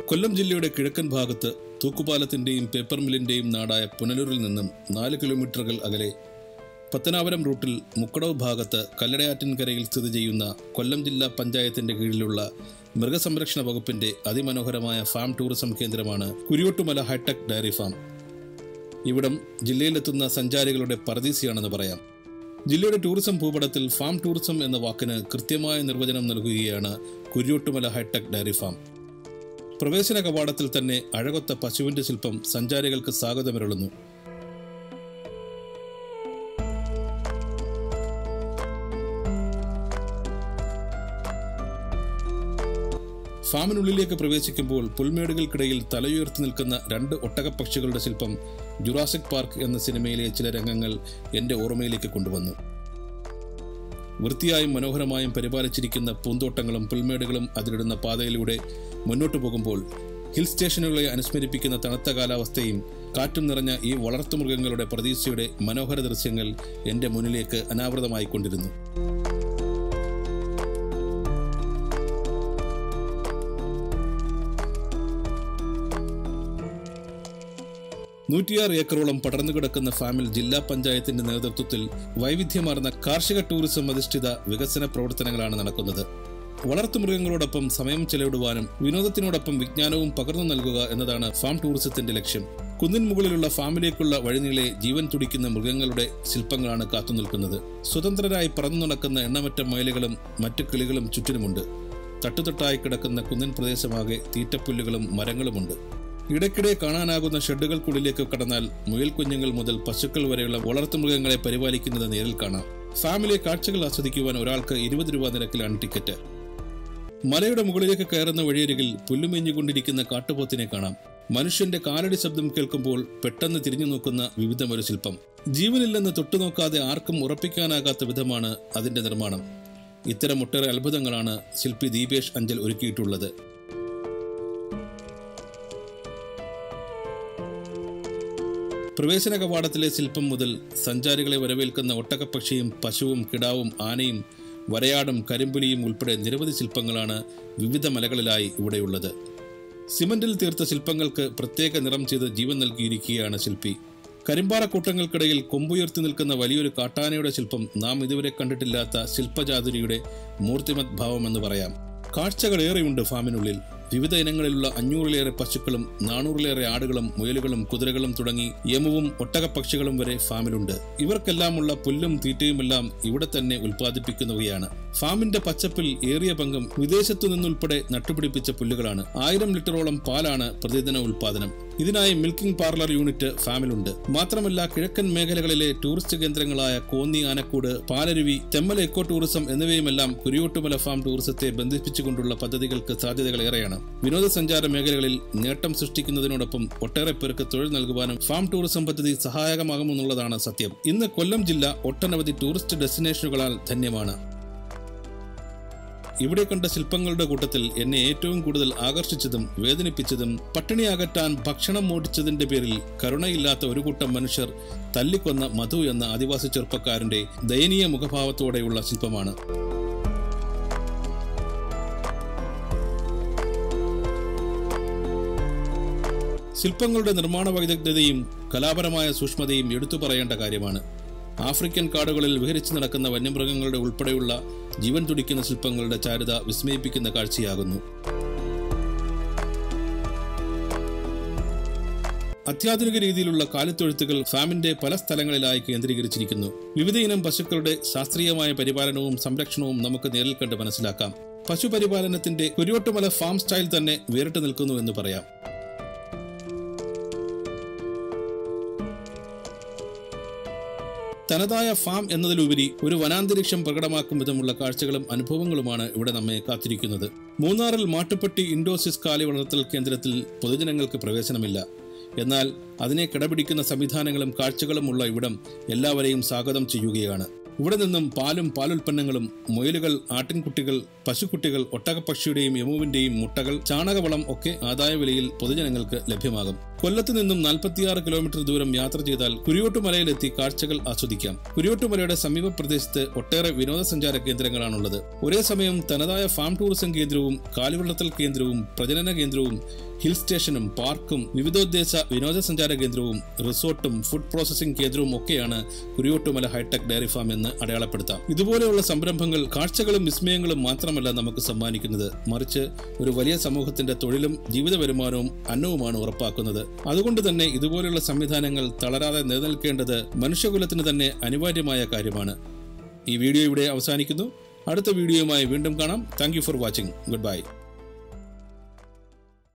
കൊല്ലം ജില്ലയുടെ കിഴക്കൻ ഭാഗത്ത് തൂക്കുപാലത്തിന്റെയും പേപ്പർ മില്ലിന്റെയും നാടായ പുനലൂരിൽ നിന്നും നാല് കിലോമീറ്ററുകൾ അകലെ പത്തനാപുരം റൂട്ടിൽ മുക്കടവ് ഭാഗത്ത് കല്ലടയാറ്റിൻകരയിൽ സ്ഥിതി ചെയ്യുന്ന കൊല്ലം ജില്ലാ പഞ്ചായത്തിന്റെ കീഴിലുള്ള മൃഗസംരക്ഷണ വകുപ്പിന്റെ അതിമനോഹരമായ ഫാം ടൂറിസം കേന്ദ്രമാണ് കുരിയോട്ടുമല ഹൈടെക് ഡയറി ഫാം ഇവിടം ജില്ലയിലെത്തുന്ന സഞ്ചാരികളുടെ പരദീസിയാണെന്ന് പറയാം ജില്ലയുടെ ടൂറിസം ഭൂപടത്തിൽ ഫാം ടൂറിസം എന്ന വാക്കിന് കൃത്യമായ നിർവചനം നൽകുകയാണ് കുരിയോട്ടുമല ഹൈടെക് ഡയറി ഫാം പ്രവേശന കവാടത്തിൽ തന്നെ അഴകൊത്ത പശുവിന്റെ ശില്പം സഞ്ചാരികൾക്ക് സ്വാഗതമിരളുന്നു ഫാമിനുള്ളിലേക്ക് പ്രവേശിക്കുമ്പോൾ പുൽമേടുകൾക്കിടയിൽ തലയുയർത്തി നിൽക്കുന്ന രണ്ട് ഒട്ടകപ്പക്ഷികളുടെ ശില്പം ജുറാസിക് പാർക്ക് എന്ന സിനിമയിലെ ചില രംഗങ്ങൾ എൻ്റെ ഓർമ്മയിലേക്ക് കൊണ്ടുവന്നു വൃത്തിയായും മനോഹരമായും പരിപാലിച്ചിരിക്കുന്ന പൂന്തോട്ടങ്ങളും പുൽമേടുകളും അതിലിടുന്ന പാതയിലൂടെ മുന്നോട്ടു പോകുമ്പോൾ ഹിൽ സ്റ്റേഷനുകളെ അനുസ്മരിപ്പിക്കുന്ന തണുത്ത കാലാവസ്ഥയും കാറ്റും നിറഞ്ഞ ഈ വളർത്തുമൃഗങ്ങളുടെ പ്രതീക്ഷയുടെ മനോഹര ദൃശ്യങ്ങൾ എൻ്റെ മുന്നിലേക്ക് അനാവൃതമായിക്കൊണ്ടിരുന്നു നൂറ്റിയാറ് ഏക്കറോളം പടർന്നു കിടക്കുന്ന ഫാമിൽ ജില്ലാ പഞ്ചായത്തിന്റെ നേതൃത്വത്തിൽ വൈവിധ്യമാർന്ന കാർഷിക ടൂറിസം അധിഷ്ഠിത വികസന പ്രവർത്തനങ്ങളാണ് നടക്കുന്നത് വളർത്തുമൃഗങ്ങളോടൊപ്പം സമയം ചെലവിടുവാനും വിനോദത്തിനോടൊപ്പം വിജ്ഞാനവും പകർന്നു നൽകുക എന്നതാണ് ഫാം ടൂറിസത്തിന്റെ ലക്ഷ്യം കുന്നിൻ മുകളിലുള്ള ഫാമിലേക്കുള്ള വഴിനീളെ ജീവൻ തുടിക്കുന്ന മൃഗങ്ങളുടെ ശില്പങ്ങളാണ് കാത്തുനിൽക്കുന്നത് സ്വതന്ത്രരായി പറന്നു നടക്കുന്ന എണ്ണമറ്റ മയിലുകളും മറ്റു കിളികളും ചുറ്റിനുമുണ്ട് തട്ടുതട്ടായി കിടക്കുന്ന കുന്നിൻ പ്രദേശമാകെ തീറ്റപ്പുല്ലുകളും മരങ്ങളുമുണ്ട് ഇടയ്ക്കിടെ കാണാനാകുന്ന ഷെഡുകൾക്കുള്ളിലേക്ക് കടന്നാൽ മുയൽ കുഞ്ഞുങ്ങൾ മുതൽ പശുക്കൾ വരെയുള്ള വളർത്തുമൃഗങ്ങളെ പരിപാലിക്കുന്നത് നേരിൽ കാണാം ഫാമിലെ കാഴ്ചകൾ ആസ്വദിക്കുവാൻ ഒരാൾക്ക് ഇരുപത് രൂപ നിരക്കിലാണ് ടിക്കറ്റ് മലയുടെ മുകളിലേക്ക് കയറുന്ന വഴിയരികിൽ പുല്ലുമെഞ്ഞുകൊണ്ടിരിക്കുന്ന കാട്ടുപോത്തിനെ കാണാം മനുഷ്യന്റെ കാലടി ശബ്ദം കേൾക്കുമ്പോൾ പെട്ടെന്ന് തിരിഞ്ഞു നോക്കുന്ന വിവിധമൊരു ശില്പം ജീവനില്ലെന്ന് തൊട്ടുനോക്കാതെ ആർക്കും ഉറപ്പിക്കാനാകാത്ത വിധമാണ് അതിന്റെ നിർമ്മാണം ഇത്തരം ഒട്ടേറെ അത്ഭുതങ്ങളാണ് ശില്പി ദീപേഷ് അഞ്ചൽ ഒരുക്കിയിട്ടുള്ളത് പ്രവേശന കവാടത്തിലെ ശില്പം മുതൽ സഞ്ചാരികളെ വരവേൽക്കുന്ന ഒട്ടകപ്പക്ഷിയും പശുവും കിടാവും ആനയും വരയാടും കരിമ്പുലിയും ഉൾപ്പെടെ നിരവധി ശില്പങ്ങളാണ് വിവിധ മലകളിലായി ഇവിടെയുള്ളത് സിമന്റിൽ തീർത്ത ശില്പങ്ങൾക്ക് പ്രത്യേക നിറം ചെയ്ത് ജീവൻ നൽകിയിരിക്കുകയാണ് ശില്പി കരിമ്പാറ കൂട്ടങ്ങൾക്കിടയിൽ കൊമ്പുയർത്തി നിൽക്കുന്ന വലിയൊരു കാട്ടാനയുടെ ശില്പം നാം ഇതുവരെ കണ്ടിട്ടില്ലാത്ത ശില്പചാതുരിയുടെ മൂർത്തിമത് ഭാവമെന്ന് പറയാം കാഴ്ചകൾ ഏറെയുണ്ട് ഫാമിനുള്ളിൽ വിവിധ ഇനങ്ങളിലുള്ള അഞ്ഞൂറിലേറെ പശുക്കളും നാനൂറിലേറെ ആടുകളും മുയലുകളും കുതിരകളും തുടങ്ങി യമുവും ഒട്ടകപ്പക്ഷികളും വരെ ഫാമിലുണ്ട് ഇവർക്കെല്ലാമുള്ള പുല്ലും തീറ്റയുമെല്ലാം ഇവിടെ തന്നെ ഉൽപ്പാദിപ്പിക്കുന്നവയാണ് ഫാമിന്റെ പച്ചപ്പിൽ ഏറിയ പങ്കും വിദേശത്തു നിന്നുൾപ്പെടെ നട്ടുപിടിപ്പിച്ച പുല്ലുകളാണ് ആയിരം ലിറ്ററോളം പാലാണ് പ്രതിദിന ഉൽപാദനം ഇതിനായി മിൽക്കിംഗ് പാർലർ യൂണിറ്റ് ഫാമിലുണ്ട് മാത്രമല്ല കിഴക്കൻ മേഖലകളിലെ ടൂറിസ്റ്റ് കേന്ദ്രങ്ങളായ കോന്നി ആനക്കൂട് പാലരുവി തെമ്മല എക്കോ ടൂറിസം എന്നിവയുമെല്ലാം കുരിയോട്ടുമല ഫാം ടൂറിസത്തെ ബന്ധിപ്പിച്ചുകൊണ്ടുള്ള പദ്ധതികൾക്ക് സാധ്യതകൾ ഏറെയാണ് വിനോദസഞ്ചാര മേഖലകളിൽ നേട്ടം സൃഷ്ടിക്കുന്നതിനോടൊപ്പം ഒട്ടേറെ പേർക്ക് തൊഴിൽ നൽകുവാനും ഫാം ടൂറിസം പദ്ധതി സഹായകമാകുമെന്നുള്ളതാണ് സത്യം ഇന്ന് കൊല്ലം ജില്ല ഒട്ടനവധി ടൂറിസ്റ്റ് ഡെസ്റ്റിനേഷനുകളാൽ ധന്യമാണ് ഇവിടെ കണ്ട ശില്പങ്ങളുടെ കൂട്ടത്തിൽ എന്നെ ഏറ്റവും കൂടുതൽ ആകർഷിച്ചതും വേദനിപ്പിച്ചതും പട്ടിണി അകറ്റാൻ ഭക്ഷണം മോടിച്ചതിന്റെ പേരിൽ കരുണയില്ലാത്ത ഒരു കൂട്ടം മനുഷ്യർ തല്ലിക്കൊന്ന മധു എന്ന ആദിവാസി ചെറുപ്പക്കാരന്റെ ദയനീയ മുഖഭാവത്തോടെയുള്ള ശില്പമാണ് ശില്പങ്ങളുടെ നിർമ്മാണ വൈദഗ്ധ്യതയും കലാപരമായ സൂക്ഷ്മതയും എടുത്തു പറയേണ്ട കാര്യമാണ് ആഫ്രിക്കൻ കാടുകളിൽ വിഹരിച്ചു നടക്കുന്ന വന്യമൃഗങ്ങളുടെ ഉൾപ്പെടെയുള്ള ജീവൻ തുടിക്കുന്ന ശില്പങ്ങളുടെ ചാരുത വിസ്മയിപ്പിക്കുന്ന കാഴ്ചയാകുന്നു അത്യാധുനിക രീതിയിലുള്ള കാലിത്തൊഴുത്തുകൾ ഫാമിന്റെ പല സ്ഥലങ്ങളിലായി കേന്ദ്രീകരിച്ചിരിക്കുന്നു വിവിധയിനം പശുക്കളുടെ ശാസ്ത്രീയമായ പരിപാലനവും സംരക്ഷണവും നമുക്ക് നേരിൽ കണ്ട് മനസ്സിലാക്കാം പശുപരിപാലനത്തിന്റെ കുരുവട്ടുമല ഫാം സ്റ്റൈൽ തന്നെ വേറിട്ട് നിൽക്കുന്നു എന്ന് പറയാം തനതായ ഫാം എന്നതിലുപരി ഒരു വനാന്തരീക്ഷം പ്രകടമാക്കും വിധമുള്ള കാഴ്ചകളും അനുഭവങ്ങളുമാണ് ഇവിടെ നമ്മെ കാത്തിരിക്കുന്നത് മൂന്നാറിൽ മാട്ടുപ്പെട്ടി ഇൻഡോസിസ് കാലി വളർത്തൽ കേന്ദ്രത്തിൽ പൊതുജനങ്ങൾക്ക് പ്രവേശനമില്ല എന്നാൽ അതിനെ കിടപിടിക്കുന്ന സംവിധാനങ്ങളും കാഴ്ചകളുമുള്ള ഇവിടം എല്ലാവരെയും സ്വാഗതം ചെയ്യുകയാണ് ഇവിടെ നിന്നും പാലും പാലുൽപ്പന്നങ്ങളും മുയലുകൾ ആട്ടിൻകുട്ടികൾ പശുക്കുട്ടികൾ ഒട്ടകപ്പക്ഷിയുടെയും യമുവിന്റെയും മുട്ടകൾ ചാണകവളം ഒക്കെ ആദായ വിലയിൽ പൊതുജനങ്ങൾക്ക് ലഭ്യമാകും കൊല്ലത്ത് നിന്നും നാൽപ്പത്തിയാറ് കിലോമീറ്റർ ദൂരം യാത്ര ചെയ്താൽ കുരിയോട്ടുമലയിലെത്തി കാഴ്ചകൾ ആസ്വദിക്കാം കുരിയോട്ടുമലയുടെ സമീപ പ്രദേശത്ത് ഒട്ടേറെ വിനോദസഞ്ചാര കേന്ദ്രങ്ങളാണുള്ളത് ഒരേ സമയം തനതായ ഫാം ടൂറിസം കേന്ദ്രവും കാലുവള്ളത്തൽ കേന്ദ്രവും പ്രജനന കേന്ദ്രവും ഹിൽ സ്റ്റേഷനും പാർക്കും വിവിധോദ്ദേശ വിനോദസഞ്ചാര കേന്ദ്രവും റിസോർട്ടും ഫുഡ് പ്രോസസിംഗ് കേന്ദ്രവും ഒക്കെയാണ് കുരിയോട്ടുമല ഹൈടെക് ഡയറി ഫാം എന്ന് അടയാളപ്പെടുത്താം ഇതുപോലെയുള്ള സംരംഭങ്ങൾ കാഴ്ചകളും വിസ്മയങ്ങളും മാത്രമല്ല നമുക്ക് സമ്മാനിക്കുന്നത് മറിച്ച് ഒരു വലിയ സമൂഹത്തിന്റെ തൊഴിലും ജീവിത വരുമാനവും അന്നവുമാണ് ഉറപ്പാക്കുന്നത് അതുകൊണ്ട് തന്നെ ഇതുപോലെയുള്ള സംവിധാനങ്ങൾ തളരാതെ നിലനിൽക്കേണ്ടത് മനുഷ്യകുലത്തിന് തന്നെ അനിവാര്യമായ കാര്യമാണ് ഈ വീഡിയോ ഇവിടെ അവസാനിക്കുന്നു അടുത്ത വീഡിയോയുമായി വീണ്ടും കാണാം thank for watching good by